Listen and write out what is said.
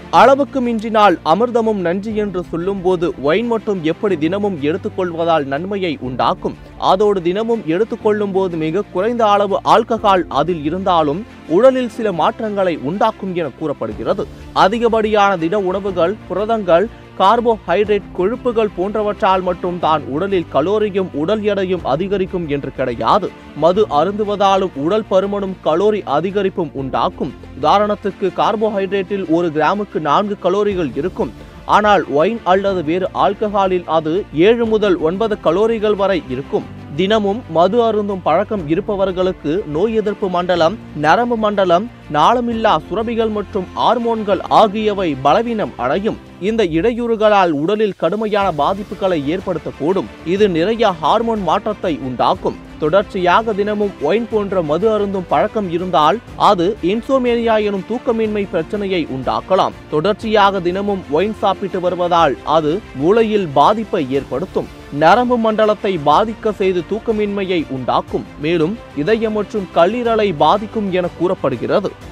அளவுக்கு மிஞ்சினால் அமிர்தமும் நஞ்சு என்று சொல்லும்போது ஒயின் மட்டும் எப்படி தினமும் எடுத்துக்கொள்வதால் நன்மையை உண்டாக்கும் அதோடு தினமும் எடுத்துக்கொள்ளும் போது மிக குறைந்த அளவு ஆல்கஹால் அதில் இருந்தாலும் உடலில் சில மாற்றங்களை உண்டாக்கும் என கூறப்படுகிறது அதிகப்படியான தின உணவுகள் புரதங்கள் கார்போஹைட்ரேட் கொழுப்புகள் போன்றவற்றால் மட்டும் தான் உடலில் கலோரியும் உடல் எடையும் அதிகரிக்கும் என்று கிடையாது மது அருந்துவதாலும் உடல் பருமனும் கலோரி அதிகரிப்பும் உண்டாக்கும் உதாரணத்துக்கு கார்போஹைட்ரேட்டில் ஒரு கிராமுக்கு நான்கு கலோரிகள் இருக்கும் ஆனால் ஒயின் அல்லது வேறு ஆல்கஹாலில் அது ஏழு முதல் ஒன்பது கலோரிகள் வரை இருக்கும் தினமும் மது அருந்தும் பழக்கம் இருப்பவர்களுக்கு நோய் எதிர்ப்பு மண்டலம் நரம்பு மண்டலம் நாளமில்லா சுரபிகள் மற்றும் ஹார்மோன்கள் ஆகியவை பலவீனம் அடையும் இந்த இடையூறுகளால் உடலில் கடுமையான பாதிப்புகளை ஏற்படுத்தக்கூடும் இது நிறைய ஹார்மோன் மாற்றத்தை உண்டாக்கும் தொடர்ச்சியாக தினமும் ஒயின் போன்ற மது அருந்தும் பழக்கம் இருந்தால் அது இன்சோமேனியா எனும் தூக்கமின்மை பிரச்சனையை உண்டாக்கலாம் தொடர்ச்சியாக தினமும் ஒயின் சாப்பிட்டு வருவதால் அது மூளையில் பாதிப்பை ஏற்படுத்தும் நரம்பு மண்டலத்தை பாதிக்க செய்து தூக்கமின்மையை உண்டாக்கும் மேலும் இதயம் மற்றும் கல்லீரலை பாதிக்கும் என கூறப்படுகிறது